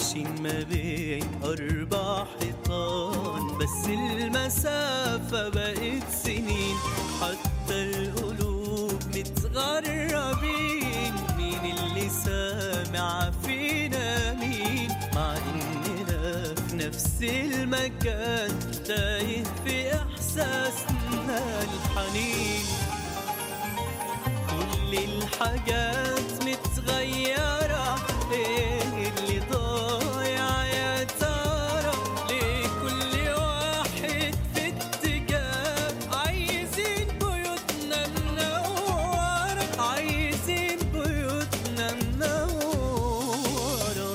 عايشين ما بين أربع حيطان بس المسافة بقت سنين حتى القلوب متغربين مين اللي سامع فينا مين مع إننا في نفس المكان تايه في إحساسنا الحنين كل الحاجات متغيرة ايه اللي ضايع يا ترى ليه كل واحد في اتجاه عايزين بيوتنا منورة عايزين بيوتنا منورة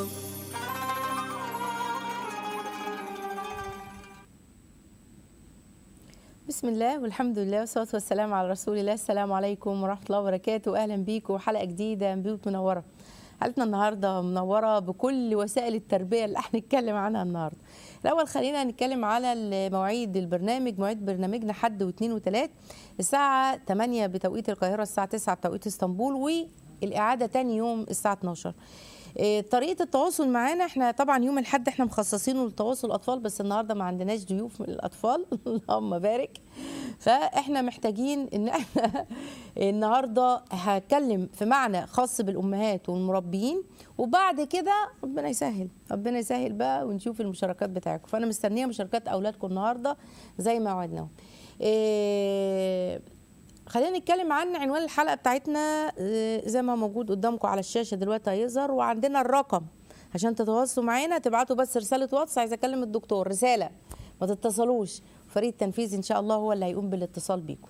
بسم الله والحمد لله والصلاة والسلام على رسول الله السلام عليكم ورحمة الله وبركاته أهلا بيكم حلقة جديدة من بيوت منورة حلقتنا النهاردة منورة بكل وسائل التربية اللي احنا نتكلم عنها النهاردة الأول خلينا نتكلم على مواعيد البرنامج مواعيد برنامجنا حد واثنين وثلاث الساعة 8 بتوقيت القاهرة الساعة 9 بتوقيت اسطنبول والإعادة تاني يوم الساعة 12 إيه، طريقه التواصل معانا احنا طبعا يوم الاحد احنا مخصصينه للتواصل الاطفال بس النهارده ما عندناش ضيوف من الاطفال اللهم بارك فاحنا محتاجين ان احنا النهارده هتكلم في معنى خاص بالامهات والمربيين وبعد كده ربنا يسهل ربنا يسهل بقى ونشوف المشاركات بتاعتكم فانا مستنيه مشاركات اولادكم النهارده زي ما وعدناهم إيه خلينا نتكلم عن عنوان الحلقه بتاعتنا آه، زي ما موجود قدامكم على الشاشه دلوقتي هيظهر وعندنا الرقم عشان تتواصلوا معانا تبعتوا بس رساله واتس عايزه اكلم الدكتور رساله ما تتصلوش فريق التنفيذ ان شاء الله هو اللي هيقوم بالاتصال بيكم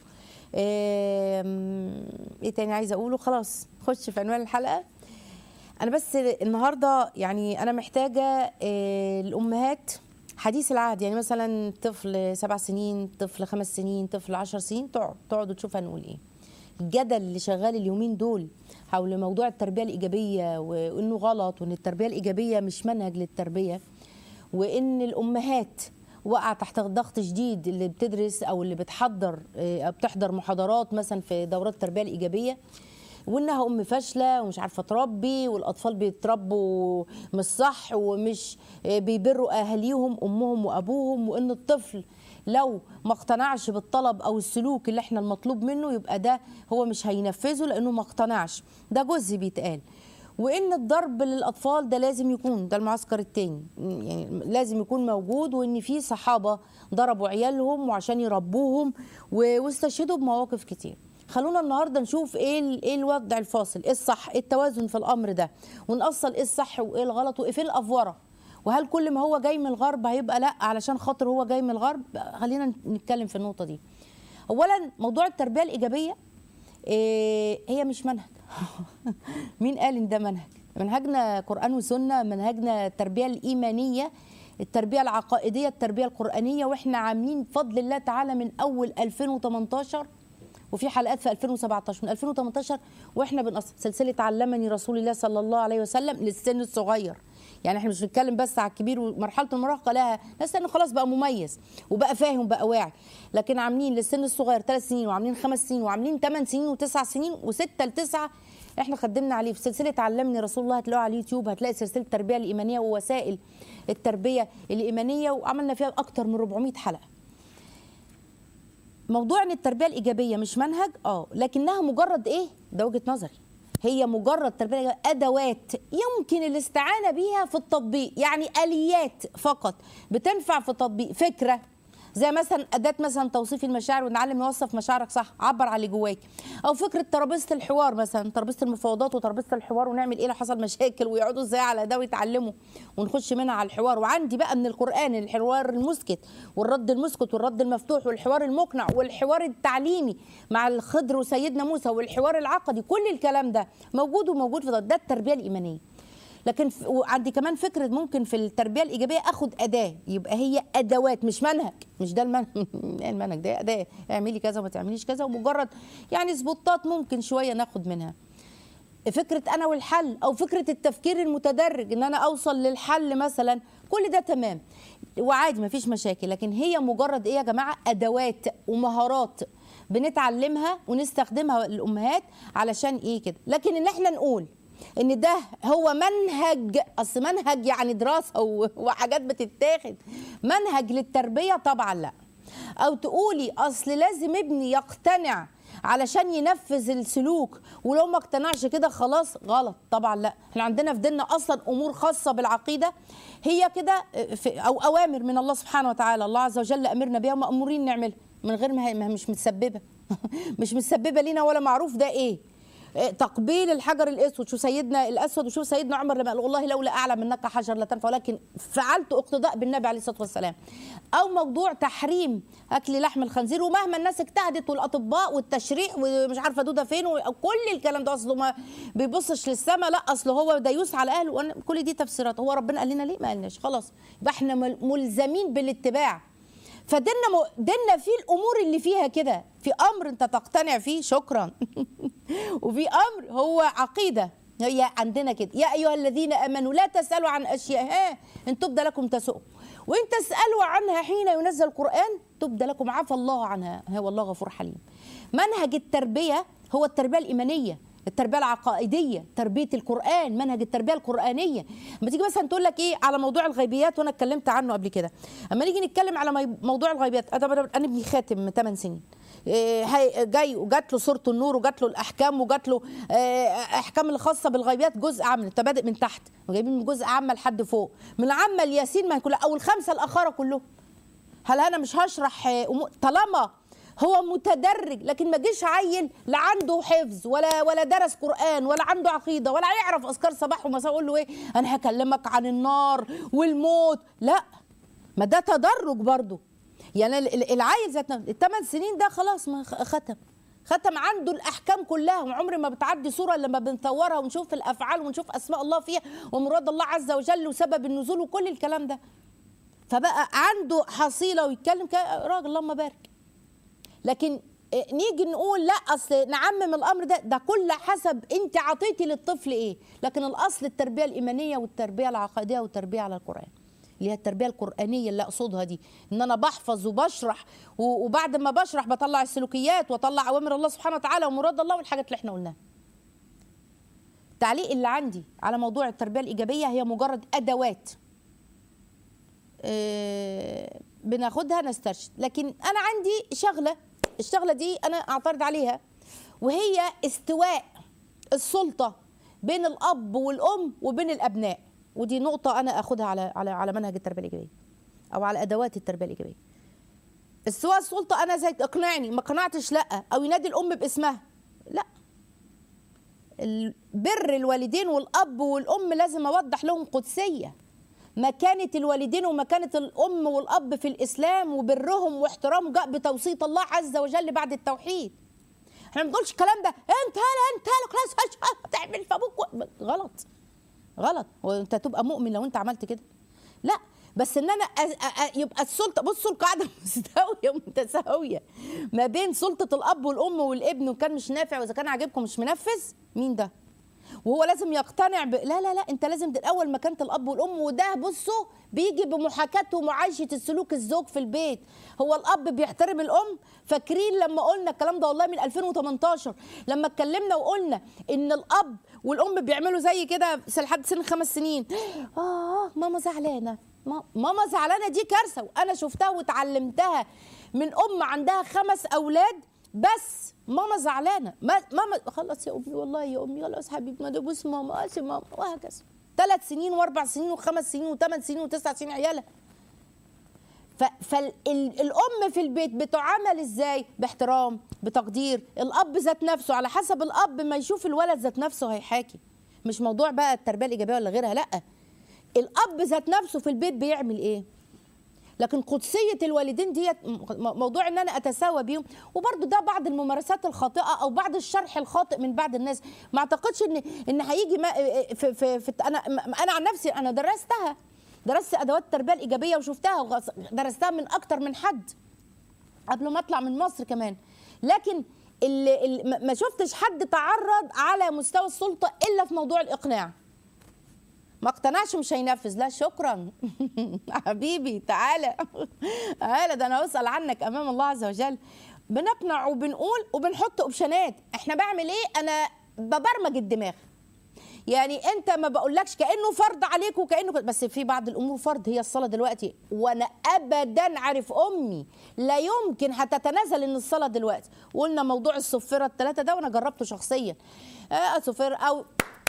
آم، ايه تاني عايزه اقوله خلاص خش في عنوان الحلقه انا بس النهارده يعني انا محتاجه آه، الامهات حديث العهد يعني مثلا طفل سبع سنين طفل خمس سنين طفل عشر سنين تقعد تقعدوا تشوف هنقول ايه الجدل اللي شغال اليومين دول حول موضوع التربيه الايجابيه وانه غلط وان التربيه الايجابيه مش منهج للتربيه وان الامهات وقع تحت ضغط شديد اللي بتدرس او اللي بتحضر آه، أو بتحضر محاضرات مثلا في دورات التربيه الايجابيه وانها ام فاشله ومش عارفه تربي والاطفال بيتربوا مش صح ومش آه، بيبروا اهاليهم امهم وابوهم وان الطفل لو ما اقتنعش بالطلب او السلوك اللي احنا المطلوب منه يبقى ده هو مش هينفذه لانه ما اقتنعش ده جزء بيتقال وان الضرب للاطفال ده لازم يكون ده المعسكر التاني يعني لازم يكون موجود وان في صحابه ضربوا عيالهم وعشان يربوهم و- واستشهدوا بمواقف كتير خلونا النهارده نشوف ايه ال- ايه الوضع الفاصل ايه الصح ايه التوازن في الامر ده ونأصل ايه الصح وايه الغلط وايه في الافوره وهل كل ما هو جاي من الغرب هيبقى لا علشان خاطر هو جاي من الغرب خلينا نتكلم في النقطه دي اولا موضوع التربيه الايجابيه إيه هي مش منهج مين قال ان ده منهج منهجنا قران وسنه منهجنا التربيه الايمانيه التربيه العقائديه التربيه القرانيه واحنا عاملين بفضل الله تعالى من اول 2018 وفي حلقات في 2017 من 2018 واحنا بنقص سلسله علمني رسول الله صلى الله عليه وسلم للسن الصغير يعني احنا مش بنتكلم بس على الكبير ومرحله المراهقه لها ناس انه خلاص بقى مميز وبقى فاهم بقى واعي لكن عاملين للسن الصغير ثلاث سنين وعاملين خمس سنين وعاملين ثمان سنين وتسع سنين وسته لتسعه احنا خدمنا عليه في سلسله علمني رسول الله هتلاقوها على اليوتيوب هتلاقي سلسله التربيه الايمانيه ووسائل التربيه الايمانيه وعملنا فيها اكتر من 400 حلقه موضوع ان التربيه الايجابيه مش منهج اه لكنها مجرد ايه ده وجهه نظري هي مجرد تربيه إيجابية، ادوات يمكن الاستعانه بيها في التطبيق يعني اليات فقط بتنفع في تطبيق فكره زي مثلا اداه مثلا توصيف المشاعر ونعلم نوصف مشاعرك صح عبر عن اللي جواك او فكره ترابيزه الحوار مثلا ترابيزه المفاوضات وترابيزه الحوار ونعمل ايه لو حصل مشاكل ويقعدوا ازاي على ده ويتعلموا ونخش منها على الحوار وعندي بقى من القران الحوار المسكت والرد المسكت والرد المفتوح والحوار المقنع والحوار التعليمي مع الخضر وسيدنا موسى والحوار العقدي كل الكلام ده موجود وموجود في ده, ده التربيه الايمانيه لكن ف... وعندي كمان فكره ممكن في التربيه الايجابيه اخد اداه يبقى هي ادوات مش منهج مش ده المنهج المنهج ده اداه اعملي كذا وما تعمليش كذا ومجرد يعني سبوتات ممكن شويه ناخد منها فكره انا والحل او فكره التفكير المتدرج ان انا اوصل للحل مثلا كل ده تمام وعادي مفيش مشاكل لكن هي مجرد ايه يا جماعه ادوات ومهارات بنتعلمها ونستخدمها الامهات علشان ايه كده لكن ان احنا نقول ان ده هو منهج اصل منهج يعني دراسه و- وحاجات بتتاخد منهج للتربيه طبعا لا او تقولي اصل لازم ابني يقتنع علشان ينفذ السلوك ولو ما اقتنعش كده خلاص غلط طبعا لا احنا عندنا في ديننا اصلا امور خاصه بالعقيده هي كده في- او اوامر من الله سبحانه وتعالى الله عز وجل امرنا بيها ومامورين نعملها من غير ما هي ما هي مش متسببه مش متسببه لينا ولا معروف ده ايه إيه، تقبيل الحجر الاسود شو سيدنا الاسود وشوف سيدنا عمر لما قال والله لولا اعلم منك حجر لتنفع ولكن فعلت اقتداء بالنبي عليه الصلاه والسلام او موضوع تحريم اكل لحم الخنزير ومهما الناس اجتهدت والاطباء والتشريح ومش عارفه دوده فين وكل الكلام ده اصله ما بيبصش للسماء لا اصله هو ديوس على اهله وأنا- كل دي تفسيرات هو ربنا قال لنا ليه ما قالناش خلاص يبقى احنا مل- ملزمين بالاتباع فديننا م- ديننا فيه الامور اللي فيها كده في امر انت تقتنع فيه شكرا وفي امر هو عقيده هي عندنا كده يا ايها الذين امنوا لا تسالوا عن اشياء ها ان تبدى لكم تسؤ وان تسالوا عنها حين ينزل القران تبدى لكم عفى الله عنها هو الله غفور حليم منهج التربيه هو التربيه الايمانيه التربيه العقائديه تربيه القران منهج التربيه القرانيه لما تيجي مثلا تقول لك ايه على موضوع الغيبيات وانا اتكلمت عنه قبل كده اما نيجي نتكلم على مي- موضوع الغيبيات انا انا أنا ابني خاتم من 8 سنين إيه، هاي جاي وجات له سوره النور وجات له الاحكام وجات له آه، احكام الخاصه بالغيبيات جزء عام انت بادئ من تحت وجايبين من جزء عامه لحد فوق من عامه الياسين ما هي كلها او الخمسه الاخره كلهم هل انا مش هشرح آه، أمور- طالما هو متدرج لكن ما جيش عيل لا عنده حفظ ولا ولا درس قران ولا عنده عقيده ولا يعرف اذكار صباح ومساء اقول له ايه انا هكلمك عن النار والموت لا ما ده تدرج برضه يعني ال- ال- العيل ذات نفسه الثمان سنين ده خلاص ما خ- ختم ختم عنده الاحكام كلها وعمر ما بتعدي صوره لما بنصورها ونشوف الافعال ونشوف اسماء الله فيها ومراد الله عز وجل وسبب النزول وكل الكلام ده فبقى عنده حصيله ويتكلم كده راجل اللهم بارك لكن إيه، نيجي نقول لا اصل نعمم الامر ده ده كل حسب انت عطيتي للطفل ايه لكن الاصل التربيه الايمانيه والتربيه العقائديه والتربيه على القران اللي هي التربيه القرانيه اللي اقصدها دي ان انا بحفظ وبشرح و- وبعد ما بشرح بطلع السلوكيات واطلع اوامر الله سبحانه وتعالى ومراد الله والحاجات اللي احنا قلناها التعليق اللي عندي على موضوع التربيه الايجابيه هي مجرد ادوات آه، بناخدها نسترشد لكن انا عندي شغله الشغله دي انا اعترض عليها وهي استواء السلطه بين الاب والام وبين الابناء ودي نقطه انا اخدها على على على منهج التربيه الايجابيه او على ادوات التربيه الايجابيه استواء السلطه انا زي اقنعني ما قنعتش لا او ينادي الام باسمها لا ال- بر الوالدين والاب والام لازم اوضح لهم قدسيه مكانة الوالدين ومكانة الأم والأب في الإسلام وبرهم واحترامهم جاء بتوسيط الله عز وجل بعد التوحيد احنا ما بنقولش الكلام ده انت لا انت لا خلاص هش- تعمل في ابوك و- غلط غلط وانت تبقى مؤمن لو انت عملت كده لا بس ان انا أ- أ- أ- يبقى السلطه بصوا القاعده مستويه متساويه ما بين سلطه الاب والام والابن وكان مش نافع واذا كان عاجبكم مش منفذ مين ده وهو لازم يقتنع ب... لا لا لا انت لازم الاول مكانه الاب والام وده بصوا بيجي بمحاكاه ومعايشه السلوك الزوج في البيت هو الاب بيحترم الام فاكرين لما قلنا الكلام ده والله من 2018 لما اتكلمنا وقلنا ان الاب والام بيعملوا زي كده لحد سن خمس سنين اه ماما زعلانه ما- ماما زعلانه دي كارثه وانا شفتها واتعلمتها من ام عندها خمس اولاد بس ماما زعلانه ما ماما خلاص يا امي والله يا امي خلاص حبيبي ما تبوس ماما قالش ماما وهكذا ثلاث سنين واربع سنين وخمس سنين وثمان سنين وتسع سنين عيالها فالام في البيت بتعامل ازاي باحترام بتقدير الاب ذات نفسه على حسب الاب ما يشوف الولد ذات نفسه هيحاكي مش موضوع بقى التربيه الايجابيه ولا غيرها لا الاب ذات نفسه في البيت بيعمل ايه لكن قدسيه الوالدين ديت م- موضوع ان انا اتساوى بيهم وبرضو ده بعض الممارسات الخاطئه او بعض الشرح الخاطئ من بعض الناس ما اعتقدش ان ان هيجي ما في في, في انا انا عن نفسي انا درستها درست ادوات التربيه الايجابيه وشفتها وغص- درستها من اكتر من حد قبل ما اطلع من مصر كمان لكن اللي اللي ما- ما شفتش حد تعرض على مستوى السلطه الا في موضوع الاقناع ما اقتنعش مش هينفذ لا شكرا حبيبي تعالى تعالى ده انا اسال عنك امام الله عز وجل بنقنع وبنقول وبنحط اوبشنات احنا بعمل ايه انا ببرمج الدماغ يعني انت ما بقولكش كانه فرض عليك وكانه كده، بس في بعض الامور فرض هي الصلاه دلوقتي وانا ابدا عارف امي لا يمكن هتتنازل ان الصلاه دلوقتي وقلنا موضوع الصفيره الثلاثه ده وانا جربته شخصيا آه صفير او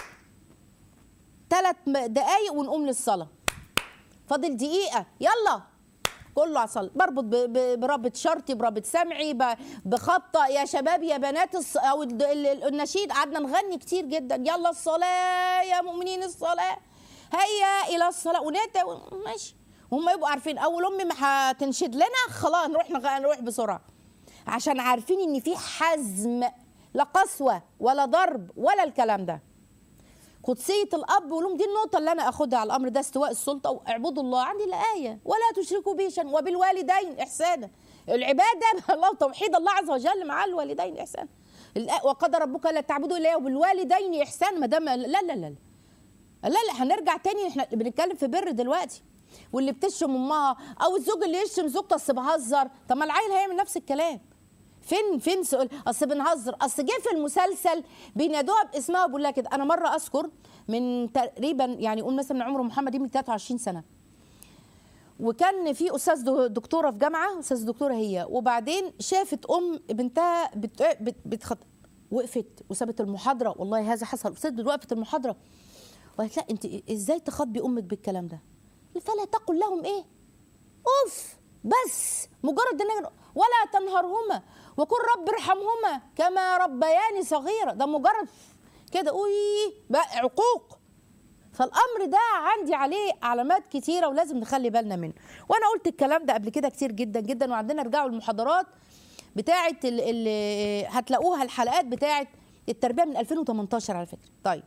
ثلاث دقايق ونقوم للصلاه فاضل دقيقه يلا كله على الصلاه بربط ب- ب- برابط شرطي برابط سمعي ب- بخطه يا شباب يا بنات الص... او الد- ال- ال- النشيد قعدنا نغني كتير جدا يلا الصلاه يا مؤمنين الصلاه هيا الى الصلاه ونات ماشي وهم يبقوا عارفين اول امي ما هتنشد لنا خلاص نروح نغ... نروح بسرعه عشان عارفين ان في حزم لا قسوه ولا ضرب ولا الكلام ده قدسية الأب والأم دي النقطة اللي أنا أخدها على الأمر ده استواء السلطة واعبدوا الله عندي الآية ولا تشركوا به شيئا وبالوالدين إحسانا العبادة الله توحيد الله عز وجل مع الوالدين إحسانا الآ- وقد ربك لا تعبدوا إلا إياه وبالوالدين إحسانا ما دام لا لا لا لا لا لا هنرجع تاني احنا بنتكلم في بر دلوقتي واللي بتشتم امها او الزوج اللي يشتم زوجته اصل بهزر طب ما العيل هيعمل نفس الكلام فين فين سؤال اصل بنهزر اصل جه في المسلسل بينادوها باسمها وبقول لها كده انا مره اذكر من تقريبا يعني قول مثلا من عمر محمد ابني 23 سنه وكان في استاذ دو- دكتوره في جامعه استاذ دكتوره هي وبعدين شافت ام بنتها بت... بت... بتخط... وقفت وسابت المحاضره والله هذا حصل استاذ وقفت المحاضره وقالت لا انت ازاي تخاطبي امك بالكلام ده فلا تقل لهم ايه اوف بس مجرد ان ولا تنهرهما وقل رب ارحمهما كما ربياني صغيره ده مجرد كده اوي بقى عقوق فالامر ده عندي عليه علامات كتيره ولازم نخلي بالنا منه وانا قلت الكلام ده قبل كده كتير جدا جدا وعندنا ارجعوا المحاضرات بتاعه اللي هتلاقوها الحلقات بتاعه التربيه من 2018 على فكره طيب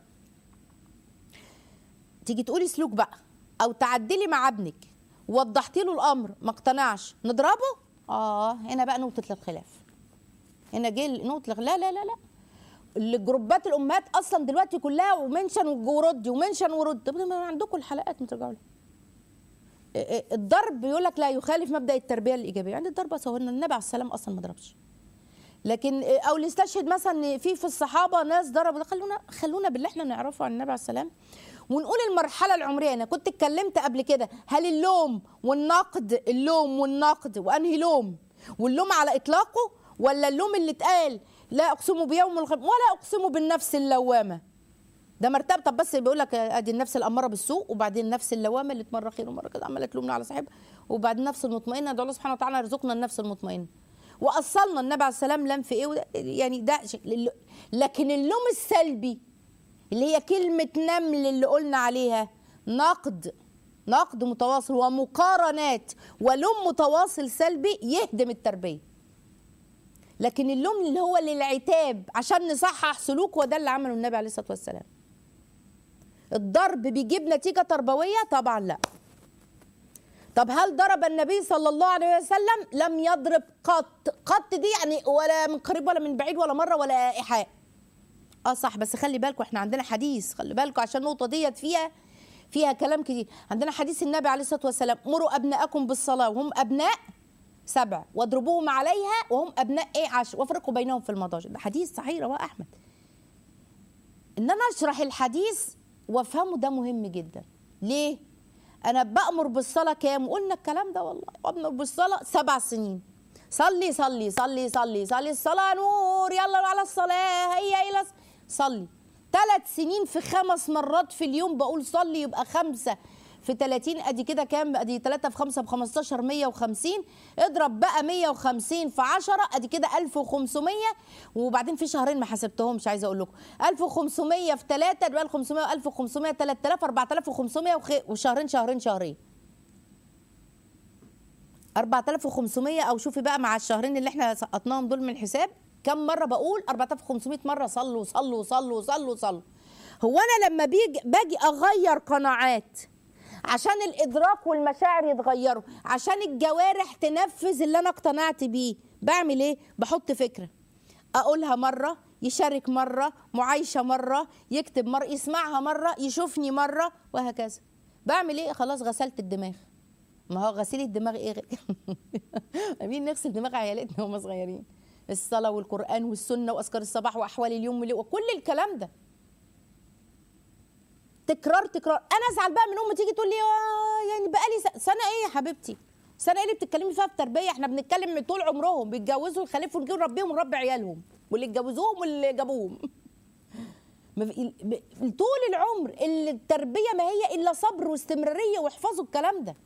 تيجي تقولي سلوك بقى او تعدلي مع ابنك وضحتي له الامر ما اقتنعش نضربه اه هنا بقى نقطه الخلاف هنا جه نقطه الخلاف. لا لا لا لا الجروبات الامهات اصلا دلوقتي كلها ومنشن وردي ومنشن ورد طب ما عندكم الحلقات ما ترجعوا لها إيه إيه الضرب يقول لك لا يخالف مبدا التربيه الايجابيه عند الضرب سواء النبي عليه السلام اصلا ما ضربش لكن إيه او اللي يستشهد مثلا إن في في الصحابه ناس ضربوا خلونا خلونا باللي احنا نعرفه عن النبي عليه السلام ونقول المرحله العمريه انا كنت اتكلمت قبل كده هل اللوم والنقد اللوم والنقد وانهي لوم واللوم على اطلاقه ولا اللوم اللي اتقال لا اقسم بيوم القيامه ولا اقسم بالنفس اللوامه ده مرتبه طب بس بيقول لك ادي النفس الاماره بالسوء وبعدين النفس اللوامه اللي مره خير ومره كده عماله تلومنا على صاحبها وبعدين النفس المطمئنه ده الله سبحانه وتعالى يرزقنا النفس المطمئنه واصلنا النبي عليه السلام لم في ايه وده يعني ده شكل لكن اللوم السلبي اللي هي كلمة نمل اللي قلنا عليها نقد نقد متواصل ومقارنات ولوم متواصل سلبي يهدم التربية لكن اللوم اللي هو للعتاب عشان نصحح سلوك وده اللي عمله النبي عليه الصلاة والسلام الضرب بيجيب نتيجة تربوية طبعا لا طب هل ضرب النبي صلى الله عليه وسلم لم يضرب قط قط دي يعني ولا من قريب ولا من بعيد ولا مرة ولا إيحاء اه صح بس خلي بالكم احنا عندنا حديث خلي بالكم عشان النقطه ديت فيها فيها كلام كتير عندنا حديث النبي عليه الصلاه والسلام مروا ابناءكم بالصلاه وهم ابناء سبع واضربوهم عليها وهم ابناء ايه عشر وافرقوا بينهم في المضاجع ده حديث صحيح رواه احمد ان انا اشرح الحديث وافهمه ده مهم جدا ليه انا بامر بالصلاه كام وقلنا الكلام ده والله بامر بالصلاه سبع سنين صلي صلي صلي صلي صلي الصلاه نور يلا على الصلاه هيا الى صلي ثلاث سنين في خمس مرات في اليوم بقول صلي يبقى خمسة في 30 ادي كده كام ادي 3 في 5 ب 15 150 اضرب بقى 150 في 10 ادي كده 1500 وبعدين في شهرين ما حسبتهمش عايزه اقول لكم 1500 في 3 يبقى 1500 1500 3000 4500 وخ- وشهرين شهرين شهرين 4500 او شوفي بقى مع الشهرين اللي احنا سقطناهم دول من الحساب كم مره بقول 4500 مره صلوا صلوا صلوا صلوا صلوا هو انا لما بيجي باجي اغير قناعات عشان الادراك والمشاعر يتغيروا عشان الجوارح تنفذ اللي انا اقتنعت بيه بعمل ايه بحط فكره اقولها مره يشارك مره معايشه مره يكتب مره يسمعها مره يشوفني مره وهكذا بعمل ايه خلاص غسلت الدماغ ما هو غسيل الدماغ ايه غير مين نغسل دماغ عيالتنا وهم صغيرين الصلاه والقران والسنه واذكار الصباح واحوال اليوم والليل وكل الكلام ده تكرار تكرار انا ازعل بقى من ام تيجي تقول لي آه يعني بقى لي سنه ايه يا حبيبتي سنه ايه اللي بتتكلمي فيها في تربيه احنا بنتكلم من طول عمرهم بيتجوزوا ويخلفوا ونجيب نربيهم ونربي عيالهم واللي اتجوزوهم واللي جابوهم ما في- ب- طول العمر اللي التربيه ما هي الا صبر واستمراريه واحفظوا الكلام ده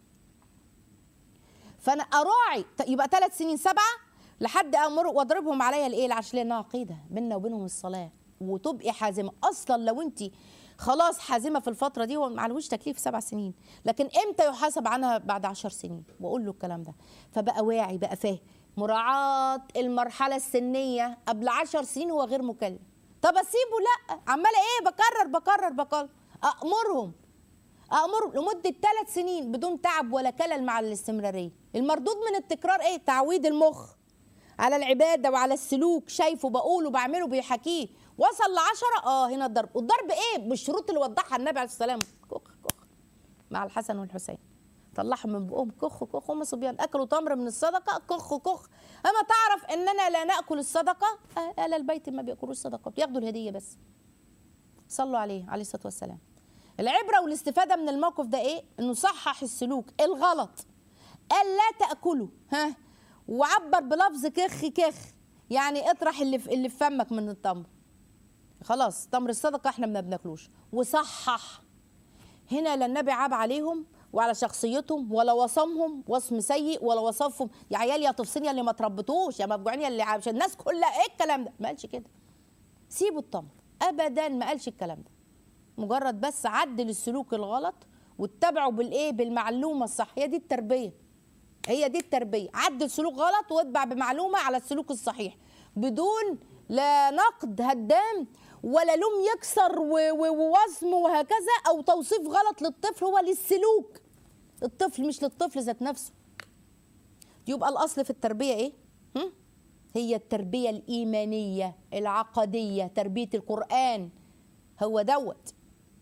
فانا اراعي ت- يبقى ثلاث سنين سبعه لحد امر واضربهم عليا الايه العشر لانها عقيده بيننا وبينهم الصلاه وتبقي حازمه اصلا لو انت خلاص حازمه في الفتره دي هو معلوش تكليف سبع سنين لكن امتى يحاسب عنها بعد عشر سنين واقول له الكلام ده فبقى واعي بقى فاهم مراعاه المرحله السنيه قبل عشر سنين هو غير مكلف طب اسيبه لا عماله ايه بكرر بكرر بكرر امرهم امر لمده ثلاث سنين بدون تعب ولا كلل مع الاستمراريه المردود من التكرار ايه تعويد المخ على العباده وعلى السلوك شايفه بقوله بعمله بيحكيه وصل لعشرة اه هنا الضرب والضرب ايه بالشروط اللي وضحها النبي عليه السلام كخ كخ مع الحسن والحسين طلعهم من بقهم كخ كخ هم صبيان اكلوا تمر من الصدقه كخ كخ اما تعرف اننا لا ناكل الصدقه آه، اهل البيت ما بياكلوش صدقه بياخدوا الهديه بس صلوا عليه عليه الصلاه والسلام العبره والاستفاده من الموقف ده ايه انه صحح السلوك الغلط قال لا تاكلوا ها وعبر بلفظ كخ كخ يعني اطرح اللي في اللي في فمك من التمر خلاص تمر الصدقه احنا ما بناكلوش وصحح هنا لا النبي عاب عليهم وعلى شخصيتهم ولا وصمهم وصم سيء ولا وصفهم يا عيال يا تفصيل يا اللي ما تربتوش يا مفجوعين يا اللي عشان الناس كلها ايه الكلام ده ما قالش كده سيبوا التمر ابدا ما قالش الكلام ده مجرد بس عدل السلوك الغلط واتبعوا بالايه بالمعلومه الصح هي دي التربيه هي دي التربيه عدل سلوك غلط واتبع بمعلومه على السلوك الصحيح بدون لا نقد هدام ولا لوم يكسر و- و- ووصم وهكذا او توصيف غلط للطفل هو للسلوك الطفل مش للطفل ذات نفسه يبقى الاصل في التربيه ايه هم؟ هي التربيه الايمانيه العقديه تربيه القران هو دوت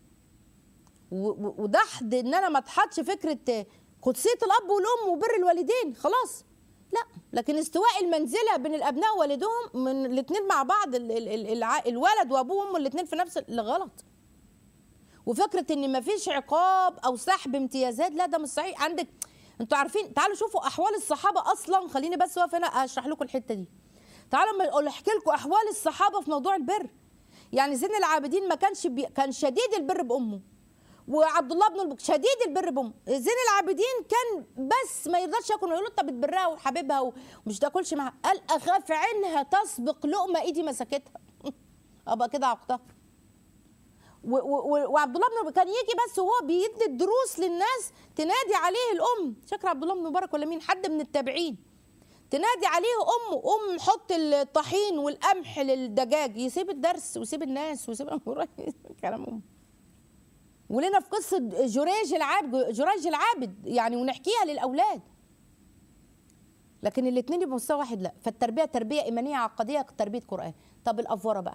و- و- ودحض ان انا ما اتحطش فكره قدسيه الاب والام وبر الوالدين خلاص لا لكن استواء المنزله بين الابناء ووالدهم من الاثنين مع بعض ال ال ال الع- الولد وابوه وامه الاثنين في نفس ال- غلط وفكره ان ما فيش عقاب او سحب امتيازات لا ده مش صحيح عندك انتوا عارفين تعالوا شوفوا احوال الصحابه اصلا خليني بس واقف هنا اشرح لكم الحته دي تعالوا اما اقول احكي لكم احوال الصحابه في موضوع البر يعني زين العابدين ما كانش بي... كان شديد البر بامه وعبد الله بن الب... شديد البر بامه زين العابدين كان بس ما يرضاش ياكل يقول له انت بتبرها وحبيبها ومش تاكلش معاها قال اخاف عينها تسبق لقمه ايدي مسكتها ابقى كده عقدها و- و- و- وعبد الله بن كان يجي بس وهو بيدي الدروس للناس تنادي عليه الام شكر عبد الله بن مبارك ولا مين حد من التابعين تنادي عليه امه ام حط الطحين والقمح للدجاج يسيب الدرس ويسيب الناس ويسيب كلام امه ولنا في قصه جريج العابد جريج العابد يعني ونحكيها للاولاد لكن الاثنين يبقوا مستوى واحد لا فالتربيه تربيه ايمانيه عقديه تربيه قران طب الافوره بقى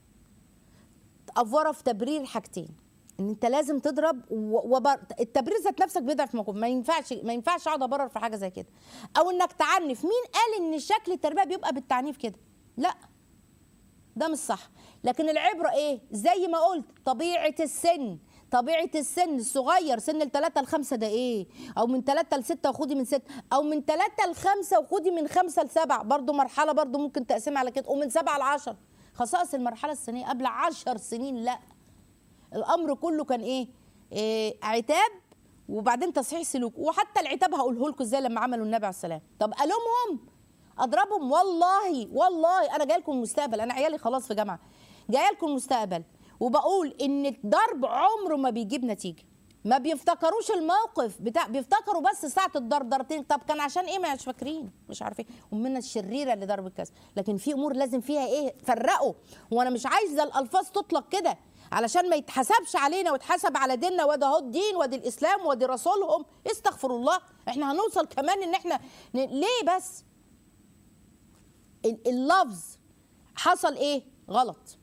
افوره في تبرير حاجتين ان انت لازم تضرب و- وبر... التبرير ذات نفسك بيضعف موقف ما ينفعش ما ينفعش اقعد ابرر في حاجه زي كده او انك تعنف مين قال ان شكل التربيه بيبقى بالتعنيف كده لا ده مش صح لكن العبره ايه زي ما قلت طبيعه السن طبيعه السن الصغير سن الثلاثة لخمسة ده ايه او من ثلاثة لستة وخدي من ستة او من ثلاثة لخمسة وخدي من خمسة لسبعة برضو مرحله برضو ممكن تقسمها على كده ومن سبعة لعشر خصائص المرحله السنيه قبل عشر سنين لا الامر كله كان ايه, إيه عتاب وبعدين تصحيح سلوك وحتى العتاب هقوله لكم ازاي لما عملوا النبي عليه السلام طب الومهم اضربهم والله والله انا جاي لكم المستقبل انا عيالي خلاص في جامعه جايه لكم المستقبل وبقول ان الضرب عمره ما بيجيب نتيجه ما بيفتكروش الموقف بتاع بيفتكروا بس ساعه الضرب ضربتين طب كان عشان ايه مش فاكرين مش عارفين ومنا الشريره اللي ضرب الكاس لكن في امور لازم فيها ايه فرقوا وانا مش عايزه الالفاظ تطلق كده علشان ما يتحسبش علينا ويتحسب على ديننا وده هو الدين وده الاسلام وده رسولهم استغفر الله احنا هنوصل كمان ان احنا ن... ليه بس ال- اللفظ حصل ايه غلط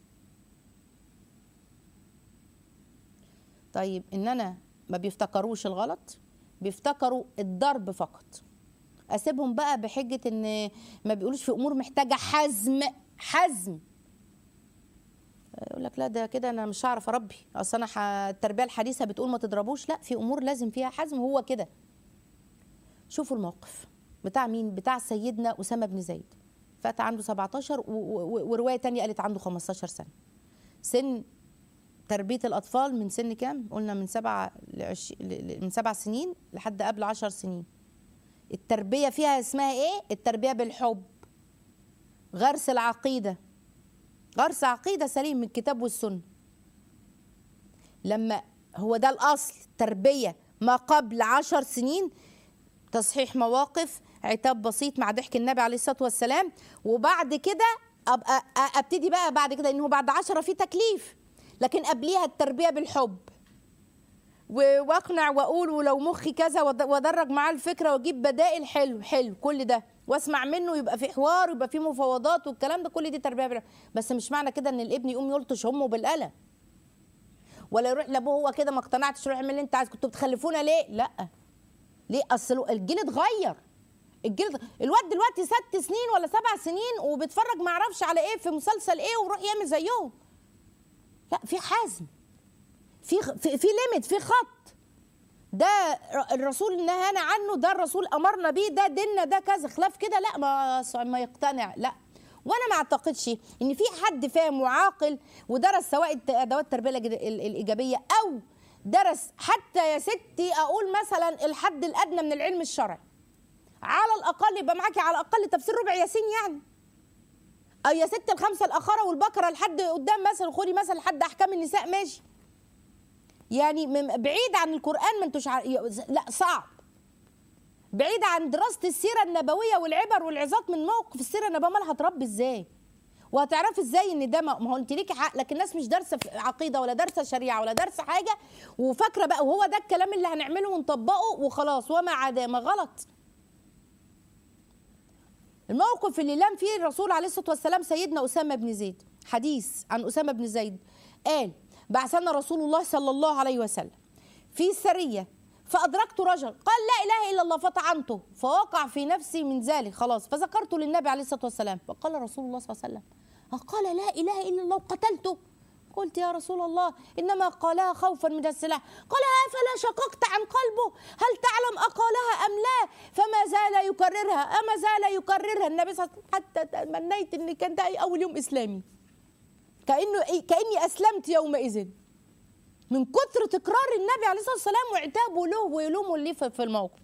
طيب ان انا ما بيفتكروش الغلط بيفتكروا الضرب فقط اسيبهم بقى بحجه ان ما بيقولوش في امور محتاجه حزم حزم يقول لك لا ده كده انا مش هعرف اربي اصل انا ح- التربيه الحديثه بتقول ما تضربوش لا في امور لازم فيها حزم هو كده شوفوا الموقف بتاع مين بتاع سيدنا اسامه بن زيد فات عنده 17 و- و- وروايه تانية قالت عنده 15 سنه سن تربيه الاطفال من سن كام قلنا من سبعة لعش... ل- ل- من سبع سنين لحد قبل عشر سنين التربيه فيها اسمها ايه التربيه بالحب غرس العقيده غرس عقيده سليم من الكتاب والسنه لما هو ده الاصل تربيه ما قبل عشر سنين تصحيح مواقف عتاب بسيط مع ضحك النبي عليه الصلاه والسلام وبعد كده ابقى أ- ابتدي بقى بعد كده انه بعد عشرة في تكليف لكن قبليها التربيه بالحب و- واقنع واقول ولو مخي كذا واد- وادرج معاه الفكره واجيب بدائل حلو حلو كل ده واسمع منه يبقى في حوار ويبقى في مفاوضات والكلام ده كل دي تربيه بالحب بس مش معنى كده ان الابن يقوم يلطش امه بالقلم ولا يروح لابوه هو كده ما اقتنعتش روح اعمل اللي انت عايز كنتوا بتخلفونا ليه لا ليه اصل الجيل اتغير الجيل الواد دلوقتي ست سنين ولا سبع سنين وبيتفرج ما اعرفش على ايه في مسلسل ايه ويروح يعمل زيهم لا في حزم في في, في ليميت في خط ده ر- الرسول نهانا عنه ده الرسول امرنا بيه ده ديننا ده كذا خلاف كده لا ما ما يقتنع لا وانا ما اعتقدش ان في حد فاهم وعاقل ودرس سواء الت- ادوات التربيه الإيج- ال- الايجابيه او درس حتى يا ستي اقول مثلا الحد الادنى من العلم الشرعي على الاقل يبقى معاكي على الاقل تفسير ربع ياسين يعني او يا ست الخمسه الاخره والبقره لحد قدام مثلا خدي مثلا لحد احكام النساء ماشي يعني من- بعيد عن القران ما انتوش عار... لا صعب بعيد عن دراسه السيره النبويه والعبر والعظات من موقف السيره النبويه امال هتربي ازاي وهتعرفي ازاي ان ده ما ما هو انت ليكي حق لكن الناس مش دارسه في عقيده ولا دارسه شريعه ولا دارسه حاجه وفاكره بقى وهو ده الكلام اللي هنعمله ونطبقه وخلاص وما عدا ما غلط الموقف اللي لام فيه الرسول عليه الصلاه والسلام سيدنا اسامه بن زيد حديث عن اسامه بن زيد قال بعثنا رسول الله صلى الله عليه وسلم في سريه فادركت رجل قال لا اله الا الله فطعنته فوقع في نفسي من ذلك خلاص فذكرت للنبي عليه الصلاه والسلام فقال رسول الله صلى الله عليه وسلم قال لا اله الا الله وقتلته قلت يا رسول الله انما قالها خوفا من السلاح قال افلا شققت عن قلبه هل تعلم اقالها ام لا فما زال يكررها اما زال يكررها النبي صلى الله عليه وسلم حتى تمنيت ان كان ده اول يوم اسلامي كانه كاني اسلمت يومئذ من كثر تكرار النبي عليه الصلاه والسلام وعتابه له ويلومه ليه في في الموقف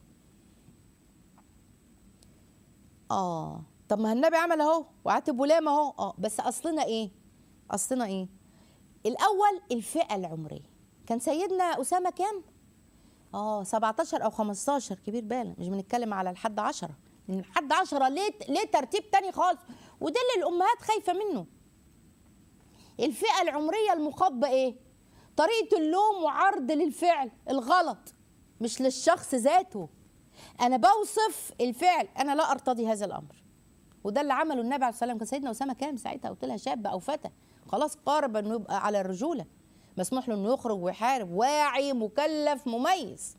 اه طب ما النبي عمل اهو وعاتب ولام اهو اه بس اصلنا ايه اصلنا ايه الاول الفئه العمريه كان سيدنا اسامه كام اه 17 او 15 كبير بالغ مش بنتكلم على الحد 10 لان الحد 10 ليه ليه ترتيب تاني خالص وده اللي الامهات خايفه منه الفئه العمريه المخاطبه ايه طريقه اللوم وعرض للفعل الغلط مش للشخص ذاته انا بوصف الفعل انا لا ارتضي هذا الامر وده اللي عمله النبي عليه الصلاه والسلام كان سيدنا اسامه كام ساعتها قلت لها شاب او فتى خلاص قارب انه يبقى على الرجوله مسموح له انه يخرج ويحارب واعي مكلف مميز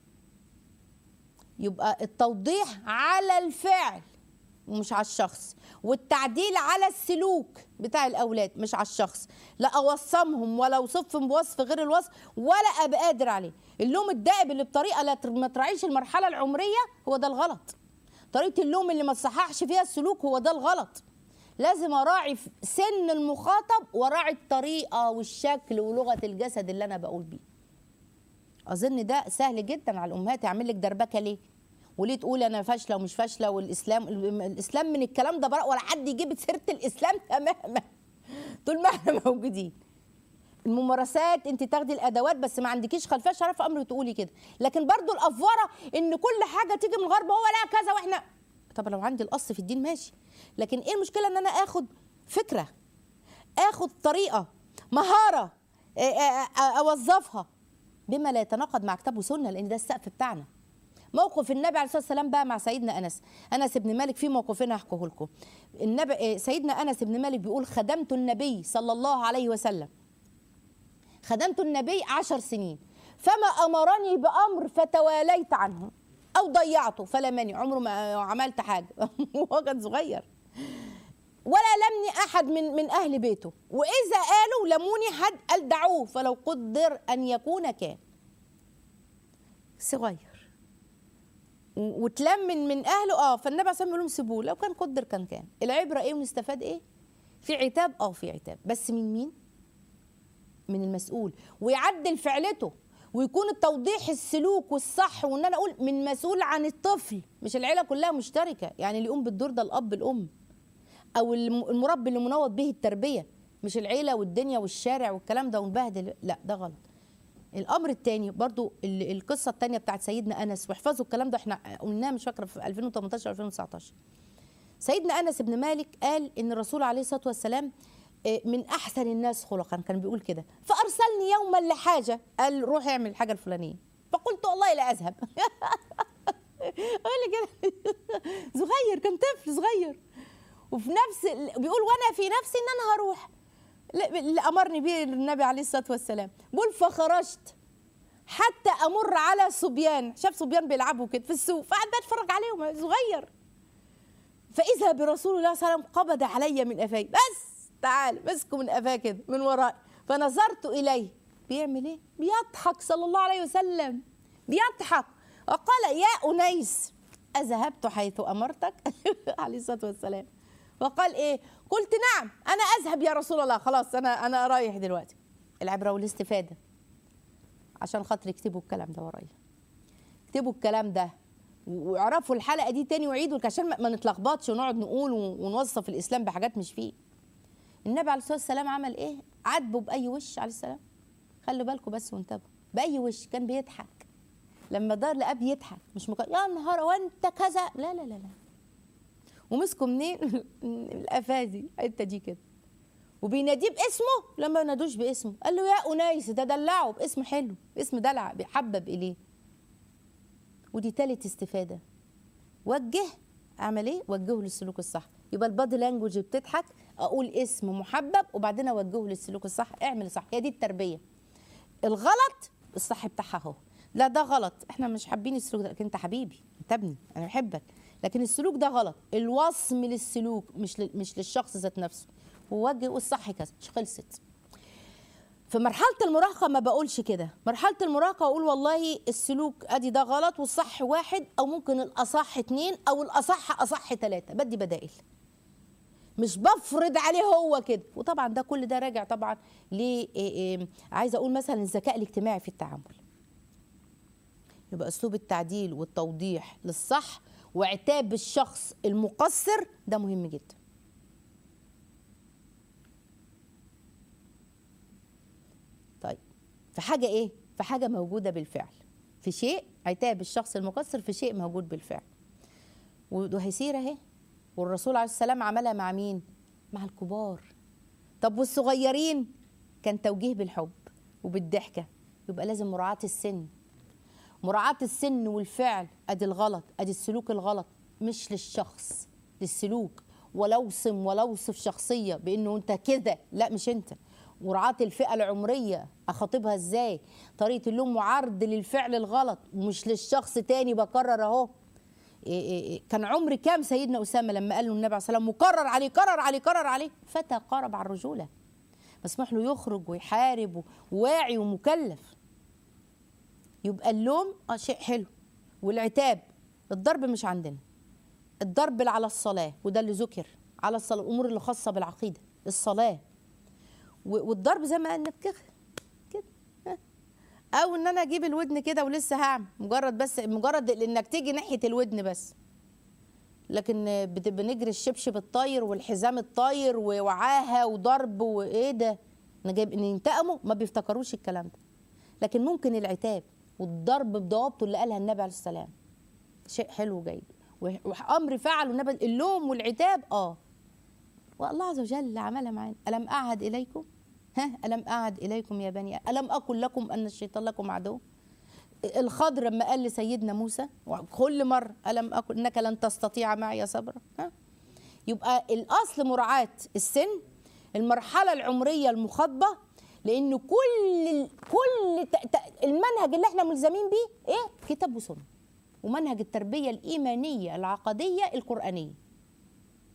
يبقى التوضيح على الفعل ومش على الشخص والتعديل على السلوك بتاع الاولاد مش على الشخص لا اوصمهم ولا اوصفهم بوصف غير الوصف ولا ابقى قادر عليه اللوم الدائب اللي بطريقه لا تر- ما تراعيش المرحله العمريه هو ده الغلط طريقه اللوم اللي ما تصححش فيها السلوك هو ده الغلط لازم اراعي في سن المخاطب واراعي الطريقه والشكل ولغه الجسد اللي انا بقول بيه اظن ده سهل جدا على الامهات يعمل لك دربكه ليه وليه تقول انا فاشله ومش فاشله والاسلام الاسلام من الكلام ده براء ولا حد يجيب سيره الاسلام تماما طول ما احنا موجودين الممارسات انت تاخدي الادوات بس ما عندكيش خلفيه شرف امر تقولي كده لكن برضو الافوره ان كل حاجه تيجي من الغرب هو لا كذا واحنا طب لو عندي الاصل في الدين ماشي لكن ايه المشكله ان انا اخد فكره اخد طريقه مهاره ا- ا- ا- اوظفها بما لا يتناقض مع كتاب وسنه لان ده السقف بتاعنا موقف النبي عليه الصلاه والسلام بقى مع سيدنا انس انس بن مالك في موقفين هحكيه لكم النبي إيه، سيدنا انس بن مالك بيقول خدمت النبي صلى الله عليه وسلم خدمت النبي عشر سنين فما امرني بامر فتواليت عنه او ضيعته فلا مانع عمره ما عملت حاجه وهو كان صغير ولا لمني احد من من اهل بيته واذا قالوا لموني حد قال دعوه فلو قدر ان يكون كان صغير و- وتلمن من اهله اه فالنبي عليه الصلاه والسلام بيقول لهم سيبوه لو كان قدر كان كان العبره ايه ونستفاد ايه في عتاب اه في عتاب بس من مين من المسؤول ويعدل فعلته ويكون التوضيح السلوك والصح وان انا اقول من مسؤول عن الطفل مش العيله كلها مشتركه يعني اللي يقوم بالدور ده الاب الام او الم- المربي اللي منوط به التربيه مش العيله والدنيا والشارع والكلام ده ونبهدل لا ده غلط الامر الثاني برضو ال- القصه الثانيه بتاعت سيدنا انس واحفظوا الكلام ده احنا قلناه مش فاكره في 2018 2019 سيدنا انس بن مالك قال ان الرسول عليه الصلاه والسلام آه، من احسن الناس خلقا كان بيقول كده فارسلني يوما لحاجه قال روح اعمل الحاجه الفلانيه فقلت والله لا اذهب قال لي كده صغير كان طفل صغير وفي نفس ال- بيقول وانا في نفسي ان انا هروح لا- اللي امرني به النبي عليه الصلاه والسلام بيقول فخرجت حتى امر على صبيان شاف صبيان بيلعبوا كده في السوق فقعد بتفرج عليهم صغير فاذا برسول الله صلى الله عليه وسلم قبض علي من قفاي بس تعال مسكه من قفاه كده من ورائي فنظرت اليه بيعمل ايه بيضحك صلى الله عليه وسلم بيضحك وقال يا انيس اذهبت حيث امرتك عليه الصلاه والسلام وقال ايه قلت نعم انا اذهب يا رسول الله خلاص انا انا رايح دلوقتي العبره والاستفاده عشان خاطر يكتبوا الكلام ده ورايا اكتبوا الكلام ده واعرفوا الحلقه دي تاني وعيدوا عشان ما- ما نتلخبطش ونقعد نقول و- ونوصف الاسلام بحاجات مش فيه النبي عليه الصلاه والسلام عمل ايه عاتبه باي وش عليه السلام خلوا بالكم بس وانتبهوا باي وش كان بيضحك لما دار لقاه بيضحك مش مك... يا نهار وانت كذا لا لا لا لا ومسكوا منين الافادي الحته دي كده وبيناديه باسمه لما ما ينادوش باسمه قال له يا انيس ده دلعه باسم حلو اسم دلع بيحبب اليه ودي تالت استفاده وجه اعمل ايه وجهه للسلوك الصح يبقى البادي لانجوج بتضحك اقول اسم محبب وبعدين اوجهه للسلوك الصح اعمل صح هي دي التربيه الغلط الصح بتاعها اهو لا ده غلط احنا مش حابين السلوك ده لكن انت حبيبي انت ابني انا بحبك لكن السلوك ده غلط الوصم للسلوك مش لل- مش للشخص ذات نفسه ووجه والصح كذا مش خلصت في مرحلة المراهقة ما بقولش كده مرحلة المراهقة أقول والله السلوك أدي ده غلط والصح واحد أو ممكن الأصح اتنين أو الأصح أصح تلاتة بدي بدائل مش بفرض عليه هو كده وطبعا ده كل ده راجع طبعا ل إيه إيه عايزه اقول مثلا الذكاء الاجتماعي في التعامل يبقى اسلوب التعديل والتوضيح للصح وعتاب الشخص المقصر ده مهم جدا طيب في حاجه ايه في حاجه موجوده بالفعل في شيء عتاب الشخص المقصر في شيء موجود بالفعل وهي سيره اهي والرسول عليه السلام عملها مع مين مع الكبار طب والصغيرين كان توجيه بالحب وبالضحكه يبقى لازم مراعاه السن مراعاه السن والفعل ادي الغلط ادي السلوك الغلط مش للشخص للسلوك ولا اوصم ولا اوصف شخصيه بانه انت كده لا مش انت مراعاه الفئه العمريه اخاطبها ازاي طريقه اللوم وعرض للفعل الغلط ومش للشخص تاني بكرر اهو إيه إيه إيه كان عمر كام سيدنا اسامه لما قال له النبي عليه الصلاه والسلام مكرر عليه كرر عليه كرر عليه فتى قارب على الرجوله مسموح له يخرج ويحارب وواعي ومكلف يبقى اللوم اه شيء حلو والعتاب الضرب مش عندنا الضرب اللي على الصلاه وده اللي ذكر على الصلاه الامور اللي خاصه بالعقيده الصلاه و- والضرب زي ما قلنا كده كده ها. او ان انا اجيب الودن كده ولسه هعمل مجرد بس مجرد انك تيجي ناحيه الودن بس لكن بت- بنجري الشبشب الطاير والحزام الطاير ووعاها وضرب وايه ده انا جايب ان ينتقموا ما بيفتكروش الكلام ده لكن ممكن العتاب والضرب بضوابطه اللي قالها النبي عليه السلام شيء حلو وجيد وح- وامر فعل النبي اللوم والعتاب اه والله عز وجل عملها معانا الم اعهد اليكم ها الم اعهد اليكم يا بني الم اقل لكم ان الشيطان لكم عدو الخضر لما قال لسيدنا موسى كل مره الم اقل انك لن تستطيع معي صبرا ها يبقى الاصل مراعاه السن المرحله العمريه المخاطبه لان كل ال- كل ت- ت- المنهج اللي احنا ملزمين بيه ايه كتاب وسنه ومنهج التربيه الايمانيه العقديه القرانيه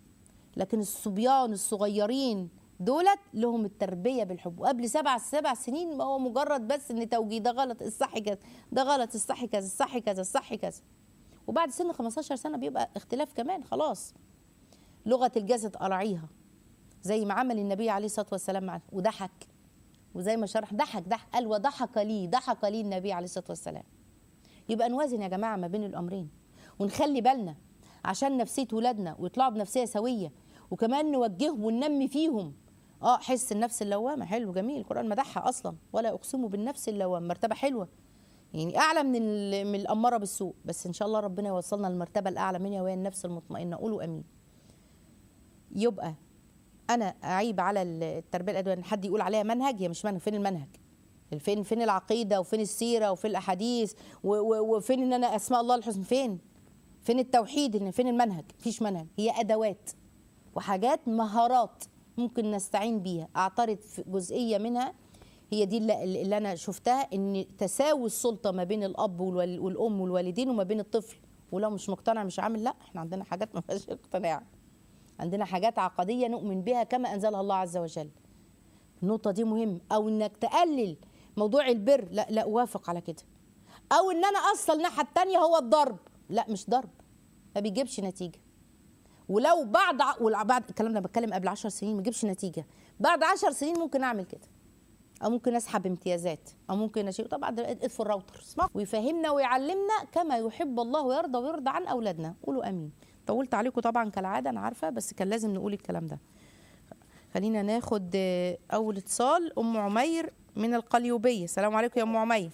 لكن الصبيان الصغيرين دولت لهم التربيه بالحب وقبل سبع سبع سنين ما هو مجرد بس ان توجيه ده غلط الصح كذا ده غلط الصح كذا الصح كذا الصح كذا وبعد سن 15 سنه بيبقى اختلاف كمان خلاص لغه الجسد اراعيها زي ما عمل النبي عليه الصلاه والسلام معنا وضحك وزي ما شرح ضحك ضحك قال وضحك لي ضحك لي النبي عليه الصلاه والسلام يبقى نوازن يا جماعه ما بين الامرين ونخلي بالنا عشان نفسيه ولادنا ويطلعوا بنفسيه سويه وكمان نوجههم وننمي فيهم اه حس النفس اللوامه حلو جميل القران مدحها اصلا ولا اقسم بالنفس اللوامه مرتبه حلوه يعني اعلى من ال- من الاماره بالسوء بس ان شاء الله ربنا يوصلنا للمرتبه الاعلى منها وهي النفس المطمئنه قولوا امين يبقى انا اعيب على التربيه الادويه ان حد يقول عليها منهج هي مش منهج فين المنهج فين فين العقيده وفين السيره وفين الاحاديث و- و- وفين ان انا اسماء الله الحسنى فين فين التوحيد إن فين المنهج مفيش منهج هي ادوات وحاجات مهارات ممكن نستعين بيها اعترض في جزئيه منها هي دي اللي, اللي انا شفتها ان تساوي السلطه ما بين الاب والوال- والام والوالدين وما بين الطفل ولو مش مقتنع مش عامل لا احنا عندنا حاجات ما فيهاش اقتناع عندنا حاجات عقديه نؤمن بها كما انزلها الله عز وجل النقطه دي مهم او انك تقلل موضوع البر لا لا اوافق على كده او ان انا اصل الناحيه التانية هو الضرب لا مش ضرب ما بيجيبش نتيجه ولو بعد ع- ولا بعد الكلام ده بتكلم قبل 10 سنين ما يجيبش نتيجه بعد 10 سنين ممكن اعمل كده او ممكن اسحب امتيازات او ممكن اشيل طبعا ده اطفوا الراوتر اسمعوا. ويفهمنا ويعلمنا كما يحب الله ويرضى ويرضى عن اولادنا قولوا امين طولت عليكم طبعا كالعاده انا عارفه بس كان لازم نقول الكلام ده خلينا ناخد آه، اول اتصال ام عمير من القليوبيه السلام عليكم يا ام عمير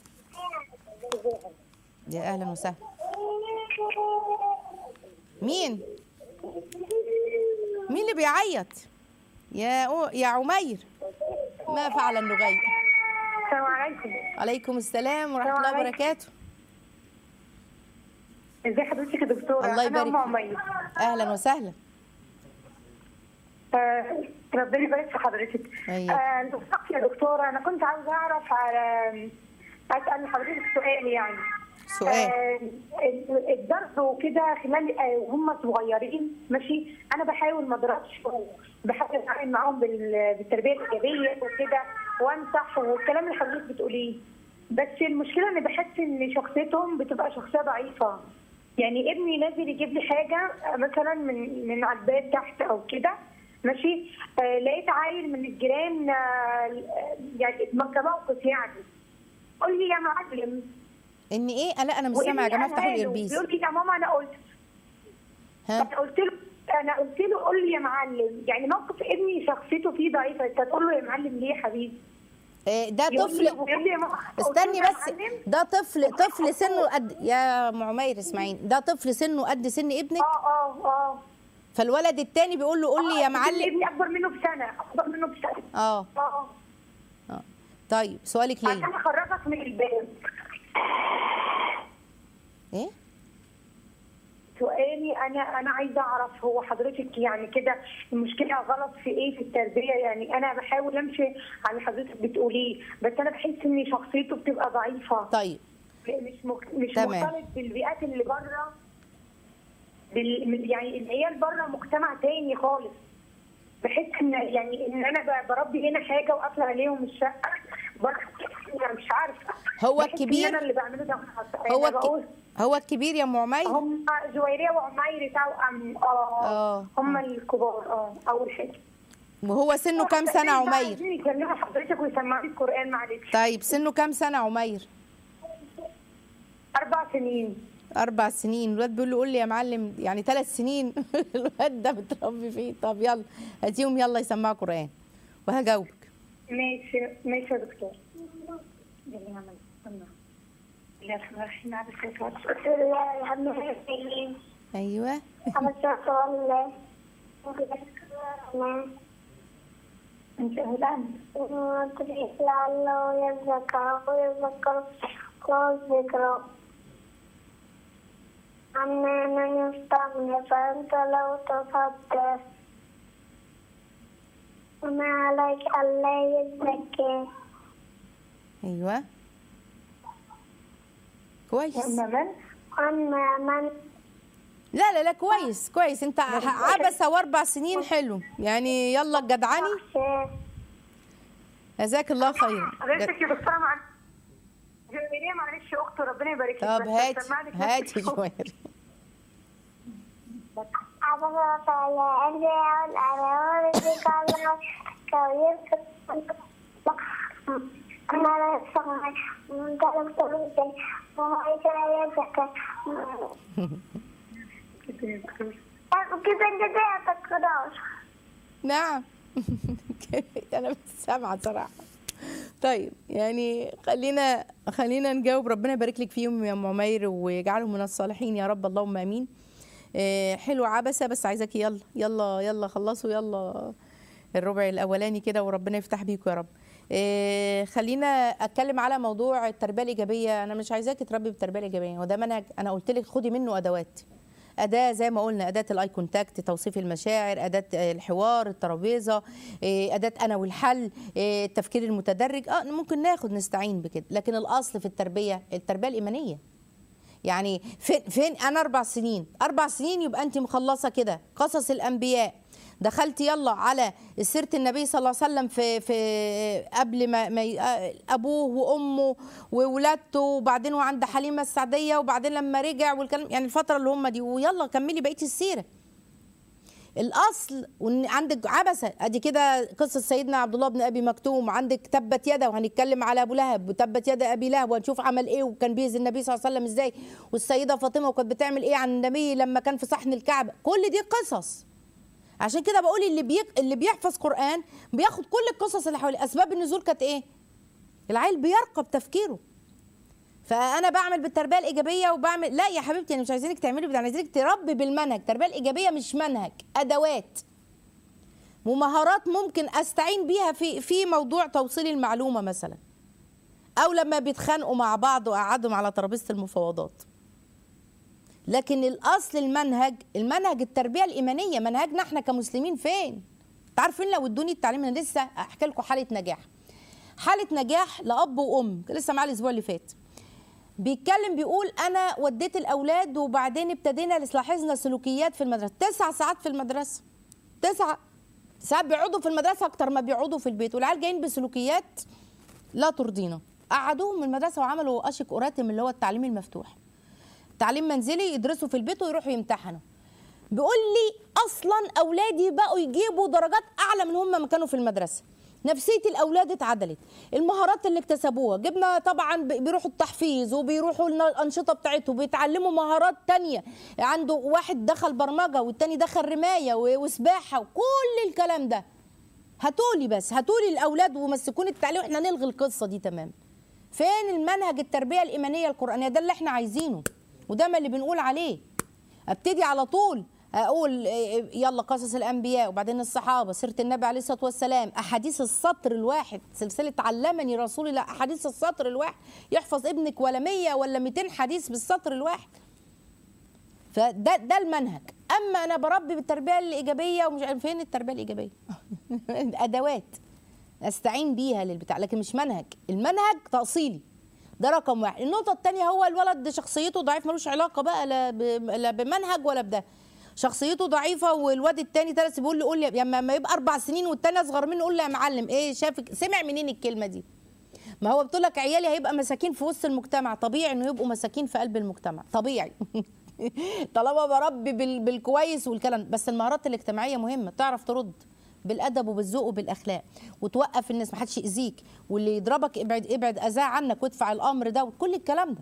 يا اهلا وسهلا مين مين اللي بيعيط يا أو يا عمير ما فعل النغير السلام عليكم عليكم السلام ورحمه الله السلام عليكم. وبركاته ازي حضرتك يا دكتوره الله انا يبارك ام عمير اهلا وسهلا آه، ربنا يبارك في حضرتك أيوة. آه، لو سمحت يا دكتوره انا كنت عاوزه اعرف على اسال حضرتك سؤال يعني سؤال آه، الضرب وكده خلال آه، وهم صغيرين ماشي انا بحاول ما اضربش بحاول اتعامل معاهم بال- بالتربيه الايجابيه وكده وامسح والكلام اللي حضرتك بتقوليه بس المشكله ان بحس ان شخصيتهم بتبقى شخصيه ضعيفه يعني ابني نازل يجيب لي حاجه آه، مثلا من من على الباب تحت او كده ماشي آه لقيت عيل من الجيران آه يعني كموقف يعني قول لي يا معلم ان ايه لا انا مش سامعه يا جماعه افتحوا لي بيقول الايربيز لي يا ماما انا قلت ها انا قلت له انا قلت له قول لي يا معلم يعني موقف ابني شخصيته فيه ضعيفه انت تقول له يا معلم ليه يا حبيبي إيه ده يقول لي- طفل يقول لي يا ماما قلت له استني يا بس معلم، ده طفل طفل سنه قد يا ام عمير اسمعيني ده طفل سنه قد سن ابنك اه اه اه فالولد التاني بيقول له قول لي يا آه، معلم ابني اكبر منه بسنه اكبر منه بسنه اه اه اه طيب سؤالك ليه عشان اخرجك من الباب ايه سؤالي انا انا عايزه اعرف هو حضرتك يعني كده المشكله غلط في ايه في التربيه يعني انا بحاول امشي على اللي حضرتك بتقوليه بس انا بحس ان شخصيته بتبقى ضعيفه طيب مش مك... مش تمام. مرتبط بالبيئات اللي بره بال... يعني العيال بره مجتمع تاني خالص بحس ان يعني ان انا ب- بربي هنا حاجه وقافله عليهم الشقه بره يعني مش عارفه هو بحس إن الكبير- انا اللي بعمله ده غلط. هو أنا بقول الك... هو الكبير يا ام عمير هم جويريه وعمير توأم اه آه. هم الكبار اه اول حاجه وهو سنه كام سنه يا عمير عايزين يكلموا حضرتك ويسمعوا القران معلش طيب سنه كام سنه يا عمير اربع سنين اربع سنين الواد بيقول له قول لي يا معلم يعني ثلاث سنين الواد ده متربي فيه طب يلا هاتيهم يلا يسمعوا قران وهجاوبك ماشي ماشي يا دكتور يلا يا عم استنى الله الرحمن الرحيم على بسم الله الرحمن الرحيم ايوه أنا شغال انت هلان لعله يذكر ويذكر والذكر أما من يستغني فأنت لو تصدق وما عليك ألا يزكي ايوه كويس أما من أما من لا لا لا كويس كويس انت عبسه واربع سنين حلو يعني يلا جدعاني جزاك الله خيرا حضرتك يا دكتوره مع جميلة معلش يا اخت ربنا يبارك لك طب بس هاتي سمعني في هاتي نفس الصوت. جوهري عبس على قلبي والأنوار بكلام كويس أنا لا أسمع من طلب طريقي وما يتعيدك كده كده يا دكتور نعم انا مش سامعه صراحه طيب يعني خلينا خلينا نجاوب ربنا يبارك لك فيهم يا ام عمير ويجعلهم من الصالحين يا رب اللهم امين آه، حلو عبسه بس عايزاكي يلا يلا يلا خلصوا يلا الربع الاولاني كده وربنا يفتح بيكم يا رب آه، خلينا اتكلم على موضوع التربيه الايجابيه انا مش عايزاكي تربي بالتربيه الايجابيه وده منهج انا قلت لك خدي منه ادوات اداه زي ما قلنا اداه الاي كونتاكت توصيف المشاعر اداه الحوار الترابيزه إيه، اداه انا والحل إيه، التفكير المتدرج اه ممكن ناخد نستعين بكده لكن الاصل في التربيه التربيه الايمانيه يعني فين فين انا اربع سنين اربع سنين يبقى انت مخلصه كده قصص الانبياء دخلت يلا على سيره النبي صلى الله عليه وسلم في في قبل ما, ما ي- ابوه وامه وولادته وبعدين وعند حليمه السعديه وبعدين لما رجع والكلام يعني الفتره اللي هم دي ويلا كملي بقيه السيره الاصل وان عندك عبسه ادي كده قصه سيدنا عبد الله بن ابي مكتوم عندك تبت يده وهنتكلم على ابو لهب وتبت يد ابي لهب وهنشوف عمل ايه وكان بيأذي النبي صلى الله عليه وسلم ازاي والسيده فاطمه وكانت بتعمل ايه عن النبي لما كان في صحن الكعبه كل دي قصص عشان كده بقول اللي بيق... اللي بيحفظ قران بياخد كل القصص اللي حواليه اسباب النزول كانت ايه العيل بيرقى بتفكيره فانا بعمل بالتربيه الايجابيه وبعمل لا يا حبيبتي انا مش عايزينك تعملي انا عايزينك تربي بالمنهج التربيه الايجابيه مش منهج ادوات ومهارات ممكن استعين بيها في في موضوع توصيل المعلومه مثلا او لما بيتخانقوا مع بعض وقعدهم على ترابيزه المفاوضات لكن الاصل المنهج المنهج التربيه الايمانيه منهجنا احنا كمسلمين فين انتوا عارفين لو ادوني التعليم انا لسه احكي لكم حاله نجاح حاله نجاح لاب وام كان لسه معايا الاسبوع اللي فات بيتكلم بيقول انا وديت الاولاد وبعدين ابتدينا لاحظنا سلوكيات في المدرسه تسع ساعات في المدرسه تسعة ساعات بيقعدوا في المدرسه اكتر ما بيقعدوا في البيت والعيال جايين بسلوكيات لا ترضينا قعدوهم من المدرسه وعملوا اشك اوراتم اللي هو التعليم المفتوح تعليم منزلي يدرسوا في البيت ويروحوا يمتحنوا بيقول لي اصلا اولادي بقوا يجيبوا درجات اعلى من هم ما كانوا في المدرسه نفسيه الاولاد اتعدلت المهارات اللي اكتسبوها جبنا طبعا ب- بيروحوا التحفيظ وبيروحوا لنا الانشطه بتاعتهم بيتعلموا مهارات تانية عنده واحد دخل برمجه والتاني دخل رمايه و- وسباحه وكل الكلام ده هاتولي بس هاتولي الاولاد ومسكوني التعليم واحنا نلغي القصه دي تمام فين المنهج التربيه الايمانيه القرانيه ده اللي احنا عايزينه وده ما اللي بنقول عليه ابتدي على طول اقول إيه، يلا قصص الانبياء وبعدين الصحابه سيره النبي عليه الصلاه والسلام احاديث السطر الواحد سلسله علمني رسول الله احاديث السطر الواحد يحفظ ابنك ولا 100 ولا 200 حديث بالسطر الواحد فده ده المنهج اما انا بربي بالتربيه الايجابيه ومش عارف فين التربيه الايجابيه ادوات استعين بيها للبتاع لكن مش منهج المنهج تاصيلي ده رقم واحد النقطه الثانيه هو الولد شخصيته ضعيف ملوش علاقه بقى لا ب- لا بمنهج ولا بده شخصيته ضعيفه والواد التاني ثلاث بيقول لي قول لي لما ما يبقى اربع سنين والتاني اصغر منه قول لي يا معلم ايه شافك سمع منين الكلمه دي ما هو بتقول لك عيالي هيبقى مساكين في وسط المجتمع طبيعي انه يبقوا مساكين في قلب المجتمع طبيعي طالما بربي بال- بالكويس والكلام بس المهارات الاجتماعيه مهمه تعرف ترد بالادب وبالذوق وبالاخلاق وتوقف الناس ما حدش يأذيك واللي يضربك ابعد ابعد اذاه عنك وادفع الامر ده وكل الكلام ده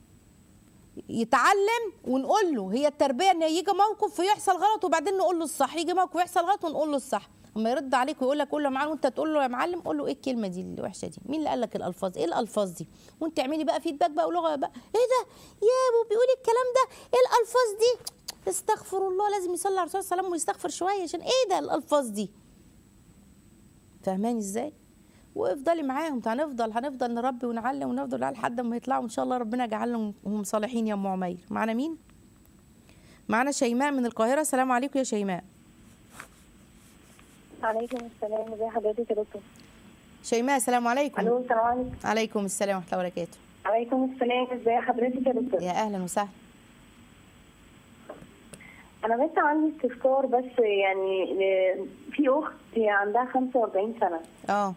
يتعلم ونقول له هي التربيه ان يجي موقف ويحصل غلط وبعدين نقول له الصح يجي موقف ويحصل غلط ونقول له الصح اما يرد عليك ويقول لك قول له يا معلم وانت تقول له يا معلم قول له ايه الكلمه دي الوحشه دي مين اللي قال لك الالفاظ ايه الالفاظ دي وانت اعملي بقى فيدباك بقى ولغه بقى ايه ده يا ابو بيقول الكلام ده ايه الالفاظ دي استغفر الله لازم يصلي على الرسول صلى الله عليه وسلم ويستغفر شويه عشان ايه ده الالفاظ دي فاهماني ازاي وافضلي معاهم هنفضل هنفضل نربي ونعلم ونفضل لحد ما يطلعوا ان شاء الله ربنا يجعلهم هم صالحين يا ام عمير معانا مين معانا شيماء من القاهره السلام عليكم يا شيماء عليكم السلام ازي حضرتك يا دكتور شيماء السلام عليكم الو السلام عليكم عليكم السلام ورحمه الله وبركاته عليكم السلام ازي حضرتك يا دكتور يا اهلا وسهلا انا بس عندي استفسار بس يعني ل- في اخت هي عندها 45 سنه اه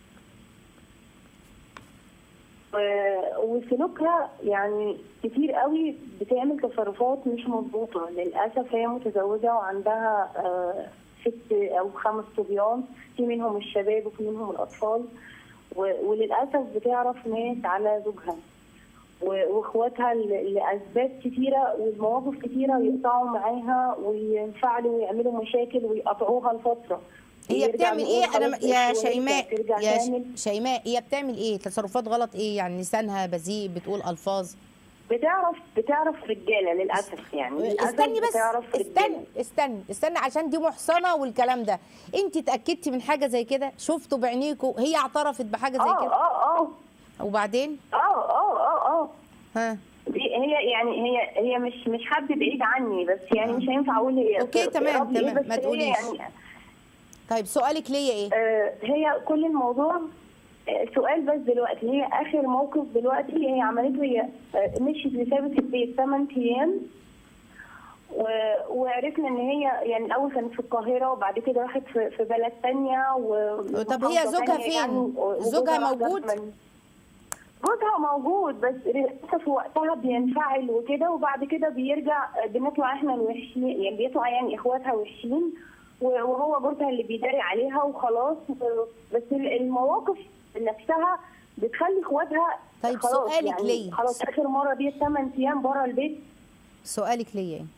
و- وسلوكها يعني كتير قوي بتعمل تصرفات مش مظبوطه للاسف هي متزوجه وعندها آه، ست او خمس صبيان في منهم الشباب وفي منهم الاطفال و- وللاسف بتعرف ناس على زوجها و- واخواتها ل- لاسباب كتيره والمواقف كتيره يقطعوا معاها وينفعلوا ويعملوا مشاكل ويقطعوها لفتره هي ويرجع بتعمل يقول ايه انا خلاص يا ويرجع شيماء ترجع يا تعمل. ش- شيماء هي بتعمل ايه تصرفات غلط ايه يعني لسانها بذيء بتقول الفاظ بتعرف بتعرف رجاله للاسف يعني للأسف استني بس بتعرف استني رجالة. استني استني عشان دي محصنه والكلام ده انت اتاكدتي من حاجه زي كده شفتوا بعينيكوا هي اعترفت بحاجه زي اه كده اه اه وبعدين اه اه اه اه ها دي هي يعني هي هي مش مش حد بعيد عني بس يعني مش هينفع اقول هي أوكي، تمام، ربي إيه، تمام، بس ما هي تقوليش. يعني طيب سؤالك ليا ايه آه هي كل الموضوع آه، سؤال بس دلوقتي هي اخر موقف دلوقتي هي عملته هي آه، مشيت وسابت البيت 8 ايام و- وعرفنا ان هي يعني الاول كانت في القاهره وبعد كده راحت في في بلد تانية و طب هي زوجها فين؟ زوجها موجود؟ جوزها موجود بس للاسف وقتها بينفعل وكده وبعد كده بيرجع بنطلع احنا الوحشين يعني بيطلع يعني اخواتها وحشين وهو جوزها اللي بيداري عليها وخلاص بس المواقف نفسها بتخلي اخواتها طيب خلاص سؤالك يعني ليه؟ خلاص اخر مره دي 8 ايام بره البيت سؤالك ليا ايه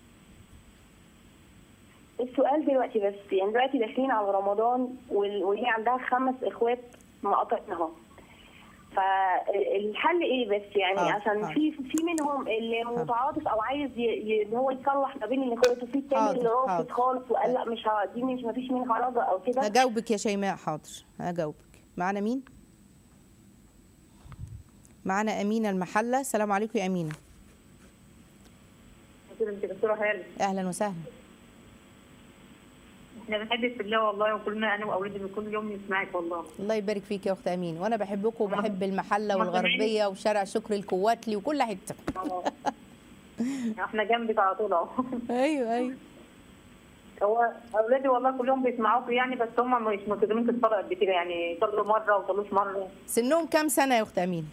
السؤال دلوقتي بس يعني دلوقتي داخلين على رمضان وال- وهي عندها خمس اخوات مقاطعناهم فالحل ايه بس يعني حاضر، عشان حاضر. في في منهم اللي متعاطف او عايز ي- ي- ان هو يصلح ما بين الاخوات وفي التاني حاضر، اللي رافض حاضر. خالص وقال لا مش ه- دي مش ما فيش منها رجا او كده هجاوبك يا شيماء حاضر هجاوبك معانا مين معانا امينه المحله السلام عليكم يا امينه انت دكتوره هاني اهلا وسهلا احنا بنحبك في الله والله وكلنا انا واولادي كل يوم نسمعك والله الله يبارك فيك يا اخت امين وانا بحبكم وبحب المحله ما والغربيه وشارع شكر الكواتلي وكل حته احنا جنبك على طول اهو ايوه ايوه هو اولادي والله كلهم بيسمعوك يعني بس هم مش ملتزمين في الصلاه قد كده يعني يصلوا مره ويصلوش مره سنهم كام سنه يا اخت امين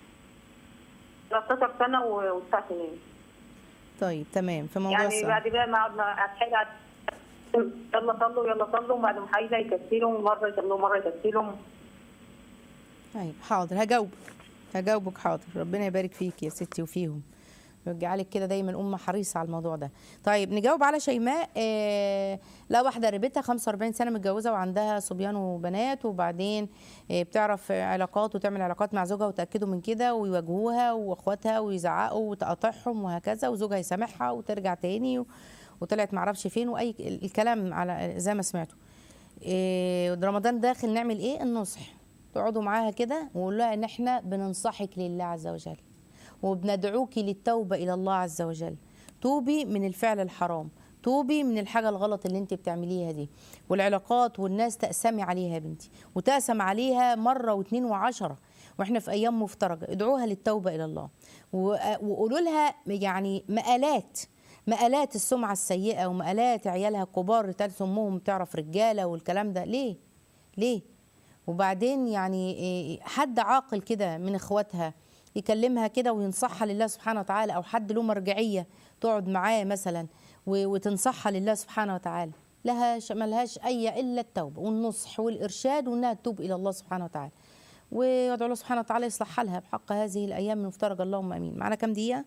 13 سنه و9 سنين طيب تمام في موضوع يعني الصلاة. بعد بقى ما قعدنا اتحايل يلا صلوا يلا صلوا وبعد ما حاجه يكسلهم مره يصلوا مره يكسلهم طيب حاضر هجاوبك هجاوبك حاضر ربنا يبارك فيك يا ستي وفيهم يجعلك كده دايما أمة حريصة على الموضوع ده طيب نجاوب على شيماء آه لا واحدة قريبتها 45 سنة متجوزة وعندها صبيان وبنات وبعدين آه بتعرف علاقات وتعمل علاقات مع زوجها وتأكدوا من كده ويواجهوها واخواتها ويزعقوا وتقاطعهم وهكذا وزوجها يسامحها وترجع تاني و- وطلعت معرفش فين واي الكلام على زي ما سمعتوا إيه رمضان داخل نعمل ايه النصح تقعدوا معاها كده وقول لها ان احنا بننصحك لله عز وجل وبندعوك للتوبه الى الله عز وجل توبي من الفعل الحرام توبي من الحاجه الغلط اللي انت بتعمليها دي والعلاقات والناس تأسمي عليها يا بنتي وتأسم عليها مره واثنين وعشرة واحنا في ايام مفترجه ادعوها للتوبه الى الله و- وقولوا لها يعني مقالات مقالات السمعه السيئه ومقالات عيالها الكبار رجال سمهم تعرف رجاله والكلام ده ليه ليه وبعدين يعني إيه، حد عاقل كده من اخواتها يكلمها كده وينصحها لله سبحانه وتعالى او حد له مرجعيه تقعد معاه مثلا و- وتنصحها لله سبحانه وتعالى لها ش- ملهاش اي الا التوبه والنصح والارشاد وانها تتوب الى الله سبحانه وتعالى ويدعو الله سبحانه وتعالى يصلح حالها بحق هذه الايام المفترجه اللهم امين معنا كام دقيقه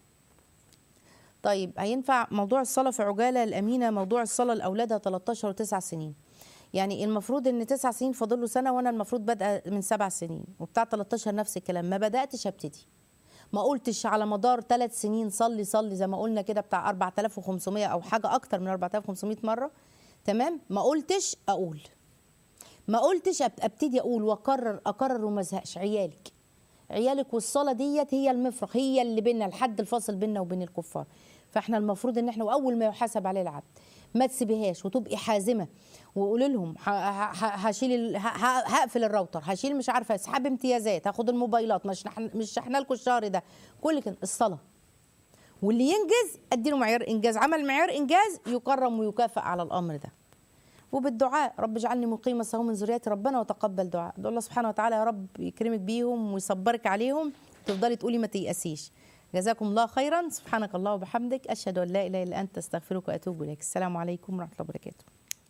طيب هينفع موضوع الصلاه في عجاله الامينه موضوع الصلاه لاولادها 13 و9 سنين يعني المفروض ان تسع سنين فاضل له سنه وانا المفروض بادئه من سبع سنين وبتاع 13 نفس الكلام ما بداتش ابتدي ما قلتش على مدار ثلاث سنين صلي صلي زي ما قلنا كده بتاع 4500 او حاجه اكتر من 4500 مره تمام ما قلتش اقول ما قلتش أب- ابتدي اقول واكرر اكرر وما ازهقش عيالك عيالك والصلاه ديت هي المفرق هي اللي بينا الحد الفاصل بيننا وبين الكفار فاحنا المفروض ان احنا واول ما يحاسب عليه العبد ما تسيبيهاش وتبقي حازمه وقولي لهم ه- ه- ه- هشيل ال- ه- ه- هقفل الراوتر هشيل مش عارفه اسحب امتيازات هاخد الموبايلات مش نح- مش شحنا لكم الشهر ده كل كده الصلاه واللي ينجز اديله معيار انجاز عمل معيار انجاز يكرم ويكافئ على الامر ده وبالدعاء رب اجعلني مقيم الصلاه من ذريتي ربنا وتقبل دعاء ادعو الله سبحانه وتعالى يا رب يكرمك بيهم ويصبرك عليهم تفضلي تقولي ما تيأسيش جزاكم الله خيرا سبحانك الله وبحمدك اشهد ان لا اله الا انت استغفرك واتوب اليك السلام عليكم ورحمه الله وبركاته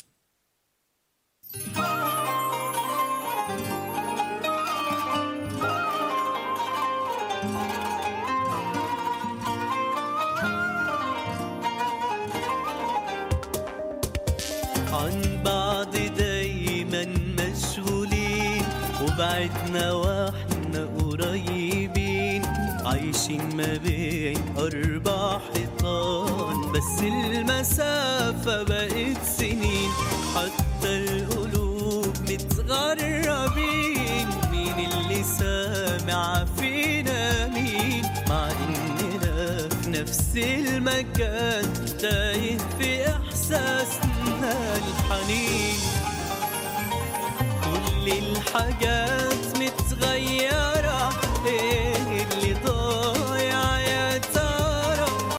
عن بعض دايما مشغولين وبعدنا واحنا قريبين عايشين ما بين أربع حيطان بس المسافة بقت سنين حتى القلوب متغربين مين اللي سامع فينا مين مع إننا في نفس المكان تايه في إحساسنا الحنين كل الحاجات متغيرة إيه